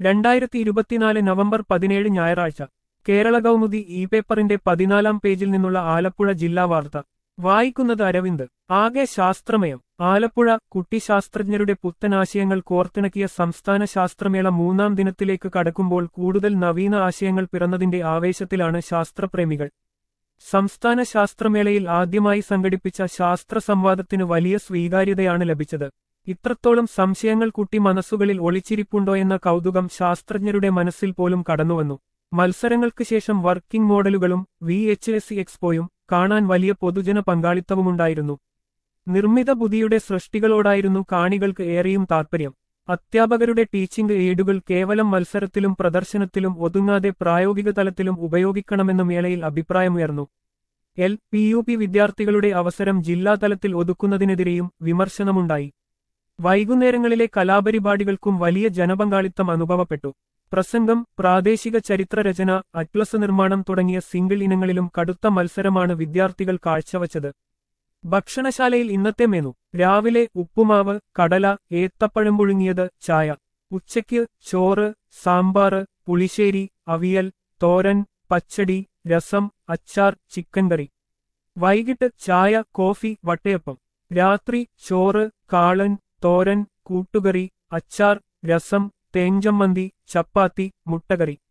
രണ്ടായിരത്തി ഇരുപത്തിനാല് നവംബർ പതിനേഴ് ഞായറാഴ്ച കേരള കൗമുദി ഇ പേപ്പറിന്റെ പതിനാലാം പേജിൽ നിന്നുള്ള ആലപ്പുഴ ജില്ലാ വാർത്ത വായിക്കുന്നത് അരവിന്ദ് ആകെ ശാസ്ത്രമയം ആലപ്പുഴ കുട്ടിശാസ്ത്രജ്ഞരുടെ പുത്തനാശയങ്ങൾ കോർത്തിണക്കിയ സംസ്ഥാന ശാസ്ത്രമേള മൂന്നാം ദിനത്തിലേക്ക് കടക്കുമ്പോൾ കൂടുതൽ നവീന ആശയങ്ങൾ പിറന്നതിന്റെ ആവേശത്തിലാണ് ശാസ്ത്രപ്രേമികൾ സംസ്ഥാന ശാസ്ത്രമേളയിൽ ആദ്യമായി സംഘടിപ്പിച്ച ശാസ്ത്ര സംവാദത്തിന് വലിയ സ്വീകാര്യതയാണ് ലഭിച്ചത് ഇത്രത്തോളം സംശയങ്ങൾ കുട്ടി മനസ്സുകളിൽ ഒളിച്ചിരിപ്പുണ്ടോ എന്ന കൗതുകം ശാസ്ത്രജ്ഞരുടെ മനസ്സിൽ പോലും കടന്നുവന്നു മത്സരങ്ങൾക്ക് ശേഷം വർക്കിംഗ് മോഡലുകളും വി എച്ച് എസ് എക്സ്പോയും കാണാൻ വലിയ പൊതുജന പങ്കാളിത്തവുമുണ്ടായിരുന്നു നിർമ്മിത ബുദ്ധിയുടെ സൃഷ്ടികളോടായിരുന്നു കാണികൾക്ക് ഏറെയും താൽപ്പര്യം അധ്യാപകരുടെ ടീച്ചിംഗ് എയ്ഡുകൾ കേവലം മത്സരത്തിലും പ്രദർശനത്തിലും ഒതുങ്ങാതെ പ്രായോഗിക തലത്തിലും ഉപയോഗിക്കണമെന്ന് മേളയിൽ അഭിപ്രായമുയർന്നു എൽ പി യു പി വിദ്യാർത്ഥികളുടെ അവസരം ജില്ലാതലത്തിൽ ഒതുക്കുന്നതിനെതിരെയും വിമർശനമുണ്ടായി വൈകുന്നേരങ്ങളിലെ കലാപരിപാടികൾക്കും വലിയ ജനപങ്കാളിത്തം അനുഭവപ്പെട്ടു പ്രസംഗം പ്രാദേശിക ചരിത്രരചന അറ്റ്ലസ് നിർമ്മാണം തുടങ്ങിയ സിംഗിൾ ഇനങ്ങളിലും കടുത്ത മത്സരമാണ് വിദ്യാർത്ഥികൾ കാഴ്ചവച്ചത് ഭക്ഷണശാലയിൽ ഇന്നത്തെ മെനു രാവിലെ ഉപ്പുമാവ് കടല ഏത്തപ്പഴം പുഴുങ്ങിയത് ചായ ഉച്ചയ്ക്ക് ചോറ് സാമ്പാറ് പുളിശ്ശേരി അവിയൽ തോരൻ പച്ചടി രസം അച്ചാർ ചിക്കൻ കറി വൈകിട്ട് ചായ കോഫി വട്ടയപ്പം രാത്രി ചോറ് കാളൻ തോരൻ കൂട്ടുകറി അച്ചാർ രസം തേഞ്ചമ്മന്തി ചപ്പാത്തി മുട്ടകറി